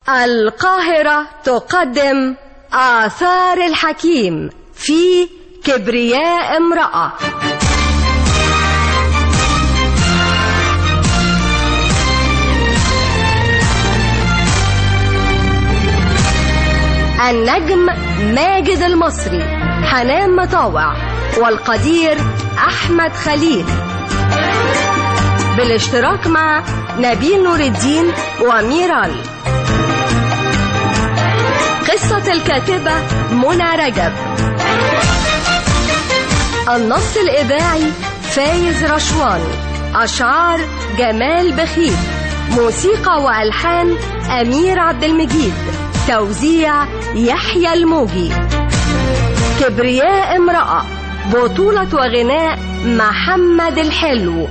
القاهرة تقدم آثار الحكيم في كبرياء امرأة النجم ماجد المصري حنان مطاوع والقدير أحمد خليل بالاشتراك مع نبيل نور الدين وميرال قصة الكاتبة منى رجب النص الإذاعي فايز رشوان أشعار جمال بخيت موسيقى وألحان أمير عبد المجيد توزيع يحيى الموجي كبرياء امرأة بطولة وغناء محمد الحلو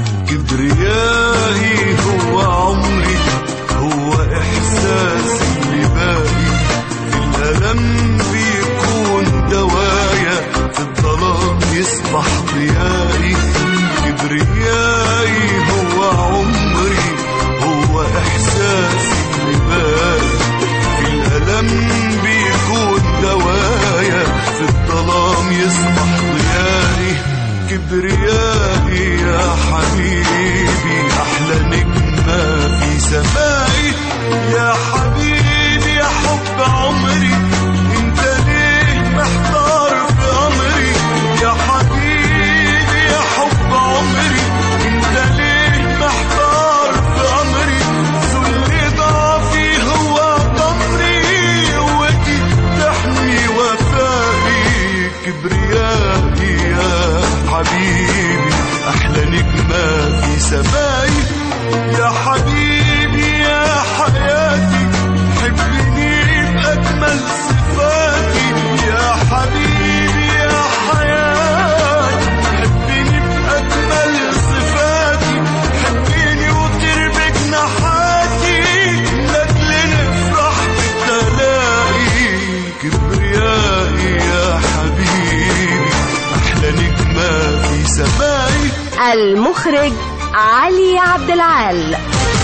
كبريائي هو عمري هو إحساسي اللي باقي في الألم بيكون دوايا في الظلام يصبح ضيائي كبريائي هو عمري هو إحساسي اللي باقي في الألم بيكون دوايا في الظلام يصبح ضيائي كبريائي يا حبيبي أحلى نجمة في سمائي يا حبيبي يا حب عمري انت ليه محتار في أمري يا حبيبي يا حب عمري انت ليه محتار في أمري ذل ضعفي هو ضمري قوتي تحمي وفائي كبريائي يا حبيبي أحلى نجمة في سمائي يا حبيبي يا حياتي حبني بأجمل صفاتي يا حبيبي يا حياتي حبني بأجمل صفاتي حبني وطير بجناحاتي لأجل نفرح بالتلاقي كبريائي يا حبيبي أحلى نجمة في سمائي المخرج علي عبد العال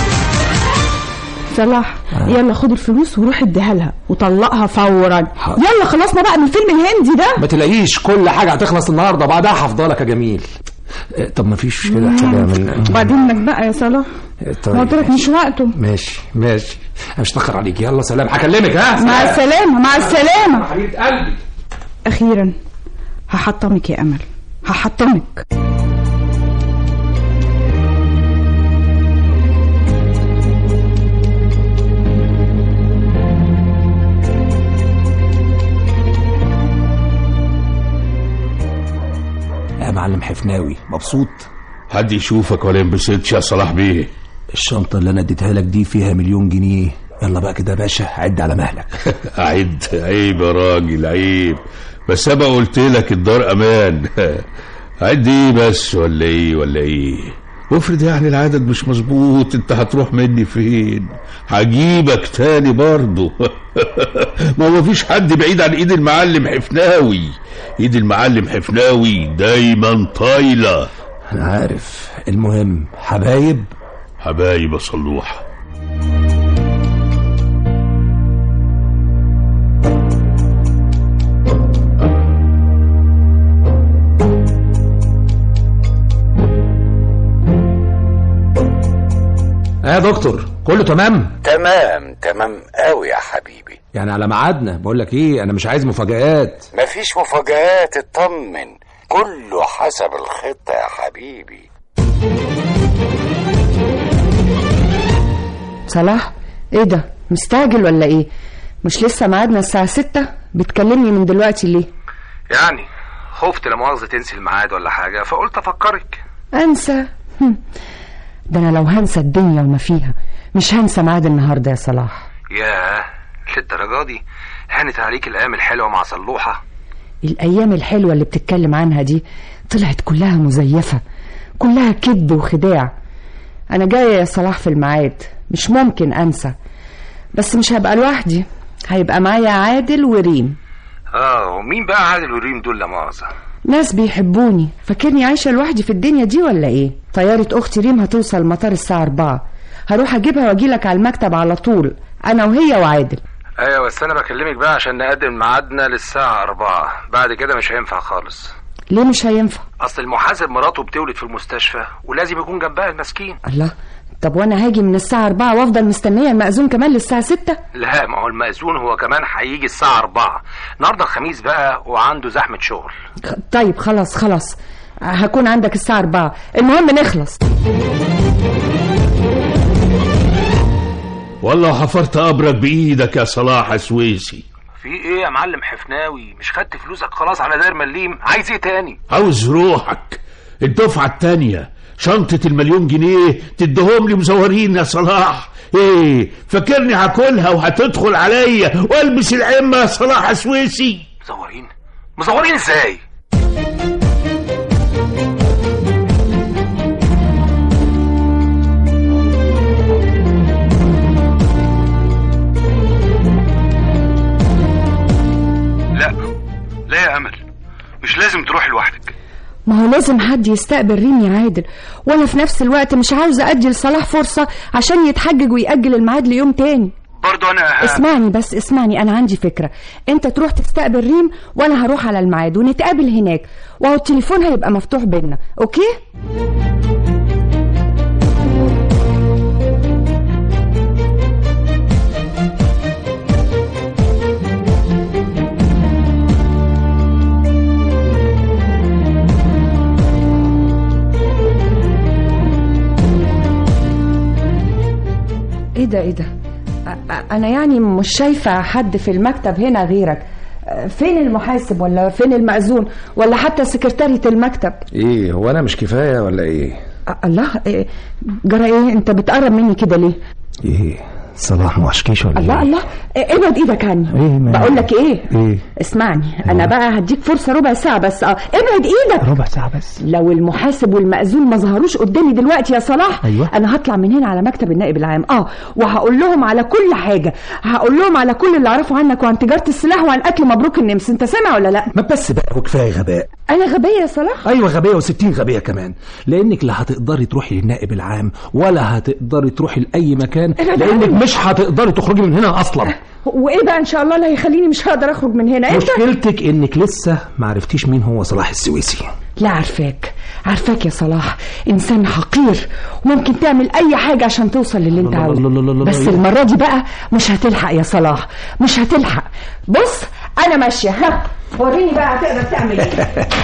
صلاح يلا خد الفلوس وروح اديها لها وطلقها فورا يلا خلصنا بقى من الفيلم الهندي ده ما تلاقيش كل حاجة هتخلص النهاردة بعدها هفضلك يا جميل آه، طب ما فيش كده حاجة من وبعدين انك بقى يا صلاح آه، طيب قلت لك مش وقته ماشي ماشي انا مش هتأخر عليك يلا سلام هكلمك ها مع السلامة مع السلامة حبيبة قلبي أخيرا هحطمك يا أمل هحطمك يا معلم حفناوي مبسوط حد يشوفك ولا ينبسطش يا صلاح بيه الشنطة اللي انا اديتها لك دي فيها مليون جنيه يلا بقى كده يا باشا عد على مهلك عيب عيب يا راجل عيب بس انا قلت لك الدار امان عد ايه بس ولا ايه ولا ايه وافرض يعني العدد مش مظبوط انت هتروح مني فين هجيبك تاني برضه ما هو مفيش حد بعيد عن ايد المعلم حفناوي ايد المعلم حفناوي دايما طايله انا عارف المهم حبايب حبايب يا صلوح آه يا دكتور كله تمام تمام تمام قوي يا حبيبي يعني على ميعادنا بقول لك ايه انا مش عايز مفاجآت مفيش مفاجآت اطمن كله حسب الخطة يا حبيبي صلاح ايه ده مستعجل ولا ايه مش لسه ميعادنا الساعة ستة بتكلمني من دلوقتي ليه يعني خفت لا مؤاخذة تنسي الميعاد ولا حاجة فقلت أفكرك انسى هم. ده انا لو هنسى الدنيا وما فيها مش هنسى ميعاد النهاردة يا صلاح ياه للدرجة دي هانت عليك الأيام الحلوة مع صلوحة الايام الحلوة اللي بتتكلم عنها دي طلعت كلها مزيفة كلها كذب وخداع انا جاية يا صلاح في الميعاد مش ممكن انسى بس مش هبقى لوحدي هيبقى معايا عادل وريم اه ومين بقى عادل وريم دول لا مؤاخذة ناس بيحبوني فاكرني عايشة لوحدي في الدنيا دي ولا ايه طيارة اختي ريم هتوصل المطار الساعة أربعة هروح اجيبها واجيلك على المكتب على طول انا وهي وعادل ايوه بس انا بكلمك بقى عشان نقدم ميعادنا للساعة أربعة بعد كده مش هينفع خالص ليه مش هينفع اصل المحاسب مراته بتولد في المستشفى ولازم يكون جنبها المسكين الله طب وانا هاجي من الساعة أربعة وافضل مستنية المأذون كمان للساعة ستة لا ما هو المأذون هو كمان هيجي الساعة أربعة النهارده الخميس بقى وعنده زحمة شغل خ- طيب خلاص خلاص هكون عندك الساعة أربعة المهم نخلص والله حفرت قبرك بايدك يا صلاح سويسي في ايه يا معلم حفناوي مش خدت فلوسك خلاص على داير مليم عايز ايه تاني عاوز روحك الدفعة التانية شنطة المليون جنيه تدهم لي مزورين يا صلاح ايه فاكرني هاكلها وهتدخل عليا والبس العمة يا صلاح سويسي مزورين مزورين ازاي لا لا يا امل مش لازم تروح لوحدك ما هو لازم حد يستقبل ريم يا عادل وانا في نفس الوقت مش عاوزة ادي لصلاح فرصة عشان يتحجج ويأجل الميعاد ليوم تاني برضو انا اسمعني بس اسمعني انا عندي فكرة انت تروح تستقبل ريم وانا هروح على الميعاد ونتقابل هناك وهو التليفون هيبقى مفتوح بينا اوكي ايه ده ايه ده أ- أ- انا يعني مش شايفة حد في المكتب هنا غيرك أ، فين المحاسب ولا فين المأذون ولا حتى سكرتارية المكتب ايه هو انا مش كفايه ولا ايه أ- الله إيه، جرى ايه انت بتقرب مني كده ليه ايه صلاح ما عشكيش ولا الله إيه؟ الله إيه، ابعد ايدك عني إيه ما- بقول لك ايه ايه اسمعني انا بقى هديك فرصة ربع ساعة بس اه ابعد ايدك ربع ساعة بس لو المحاسب والمأذون ما ظهروش قدامي دلوقتي يا صلاح أيوة. انا هطلع من هنا على مكتب النائب العام اه وهقول لهم على كل حاجه هقول لهم على كل اللي اعرفه عنك وعن تجاره السلاح وعن اكل مبروك النمس انت سامع ولا لا ما بس بقى وكفايه غباء انا غبيه يا صلاح ايوه غبيه وستين غبيه كمان لانك لا هتقدري تروحي للنائب العام ولا هتقدري تروحي لاي مكان ابعد لانك عني. مش هتقدري تخرجي من هنا اصلا وايه بقى ان شاء الله اللي هيخليني مش هقدر اخرج من هنا انت مشكلتك انك لسه ما عرفتيش مين هو صلاح السويسي لا عارفاك عارفاك يا صلاح انسان حقير وممكن تعمل اي حاجه عشان توصل للي انت لا- لا- عاوزه لا- لا- لا- بس لا. المره دي بقى مش هتلحق يا صلاح مش هتلحق بص انا ماشيه ها وريني بقى هتقدر تعمل ايه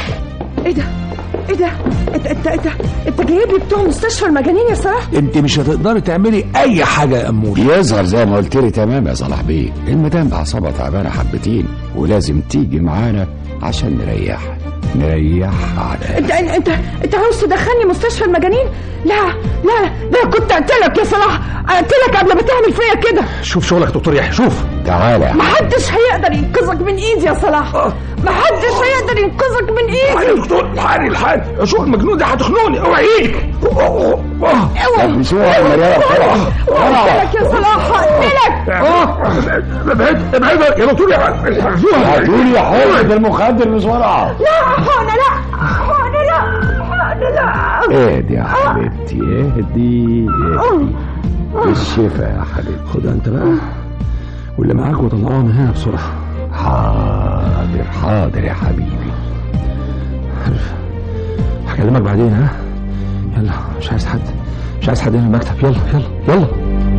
ايه ده ايه ده انت انت انت انت جايب لي بتوع مستشفى المجانين يا صلاح انت مش هتقدري تعملي اي حاجه يا امور يظهر زي ما قلت لي تمام يا صلاح بيه المدام اعصابها تعبانه حبتين ولازم تيجي معانا عشان نريحها نريحها على انت انت انت عاوز تدخلني مستشفى المجانين لا لا لا كنت قتلك يا صلاح قتلك قبل ما تعمل فيا كده شوف شغلك يا دكتور يحيى شوف تعالى يا محدش هيقدر ينقذك من ايدي يا صلاح محدش هيقدر ينقذك من الحقني ايدي يا دكتور الحقني الحقني شوف المجنون ده هتخنقني اوعي ايدك اوعى بسرعه يا مريم بسرعه قتلك يا صلاح هقتلك ابعد ابعد يا دكتور يحيى هاتولي يا حوض المخدر بسرعه لا حقنة لا حقنة لا حقنة لا اهدي يا حبيبتي اهدي اهدي بالشفا يا حبيبتي خدها انت بقى واللي معاك وطلعوها من هنا بسرعه حاضر حاضر يا حبيبي هكلمك بعدين ها يلا مش عايز حد مش عايز حد هنا في المكتب يلا يلا يلا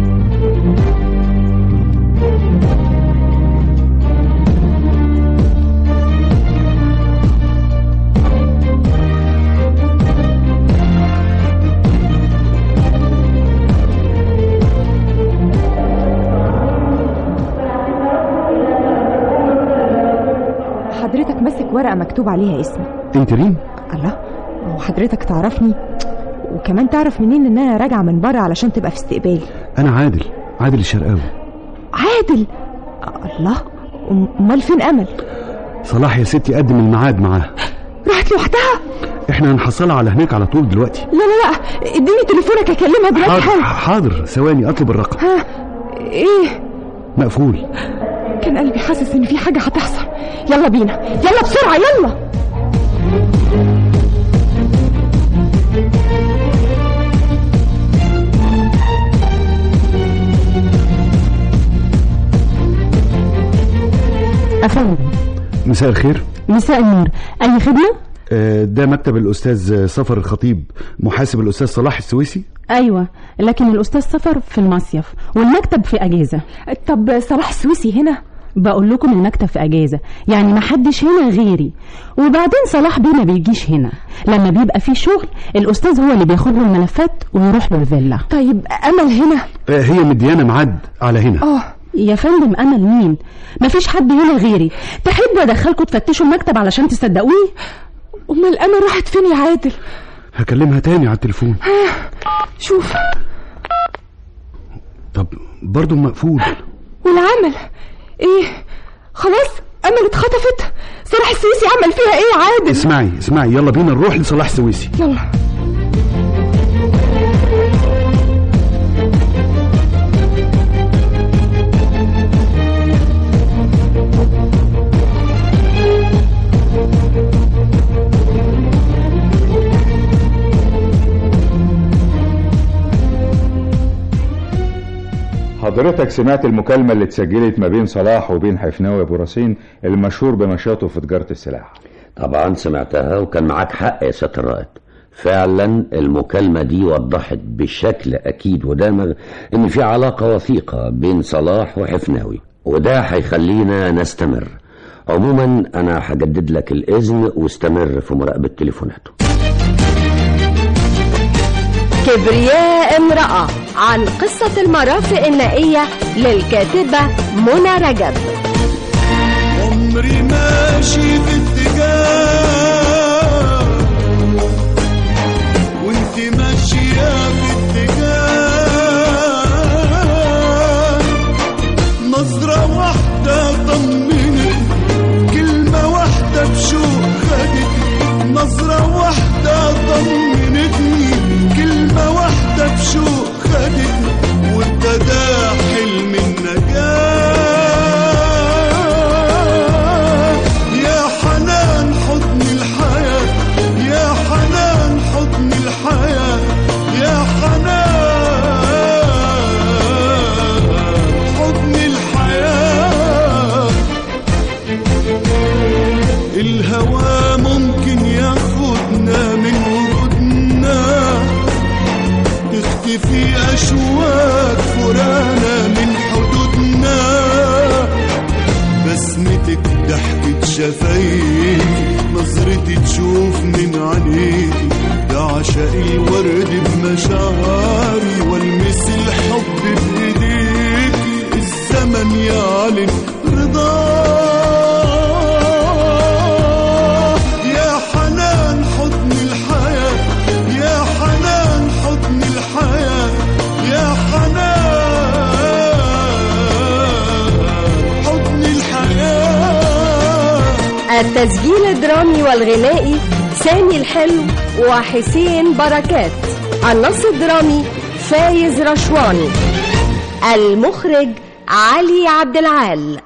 حضرتك ماسك ورقة مكتوب عليها اسمي انت ريم الله وحضرتك تعرفني وكمان تعرف منين ان انا راجعة من بره علشان تبقى في استقبالي انا عادل عادل الشرقاوي عادل الله امال فين امل صلاح يا ستي قدم الميعاد معاه راحت لوحدها احنا هنحصلها على هناك على طول دلوقتي لا لا لا اديني تليفونك اكلمها دلوقتي حاضر حالا حاضر ثواني اطلب الرقم ها ايه مقفول كان قلبي حاسس ان في حاجه هتحصل يلا بينا يلا بسرعه يلا أفندم مساء الخير مساء النور أي خدمة؟ آه، ده مكتب الأستاذ صفر الخطيب محاسب الأستاذ صلاح السويسي أيوة لكن الأستاذ سفر في المصيف والمكتب في أجازة طب صلاح السويسي هنا؟ بقول لكم المكتب في أجازة يعني ما حدش هنا غيري وبعدين صلاح بيه ما بيجيش هنا لما بيبقى فيه شغل الأستاذ هو اللي بياخد له الملفات ويروح له الفيلا طيب أمل هنا آه، هي مديانة ميعاد على هنا اه يا فندم امل مين مفيش حد هنا غيري تحبوا ادخلكم تفتشوا المكتب علشان تصدقوني امال امل راحت فين يا عادل هكلمها تاني على التليفون شوف طب برضه مقفول والعمل ايه خلاص امل اتخطفت صلاح السويسي عمل فيها ايه يا عادل اسمعي اسمعي يلا بينا نروح لصلاح السويسي يلا حضرتك سمعت المكالمة اللي اتسجلت ما بين صلاح وبين حفناوي أبو رصين المشهور بنشاطه في تجارة السلاح طبعا سمعتها وكان معاك حق يا سيادة الرائد فعلا المكالمة دي وضحت بشكل أكيد ودامغ إن في علاقة وثيقة بين صلاح وحفناوي وده هيخلينا نستمر عموما أنا هجدد لك الإذن واستمر في مراقبة تليفوناته كبرياء امرأة عن قصة المرافق النائية للكاتبة منى رجب عمري ماشي في اتجاه وانت ماشية في اتجاه نظرة واحدة طمنت كلمة واحدة بشوق خدتني نظرة واحدة طمنتني كلمة واحدة بشوق خدتني وابتدى حلم النجاة يا حنان حضن الحياة يا حنان حضن الحياة يا حنان حضن الحياة الهوى ممكن ياخدنا من وجودنا تختفي أشواك فرانا من حدودنا بسمتك ضحكة شفايفي نظرتي تشوف من عينيكي ده عشاق الورد بمشاعري والمس الحب بايديكي الزمن يعلن رضاه يا حنان حضن الحياة يا حنان حضن الحياة يا حنان حضن الحياة التسجيل الدرامي والغنائي سامي الحلو وحسين بركات النص الدرامي فايز رشواني المخرج علي عبد العال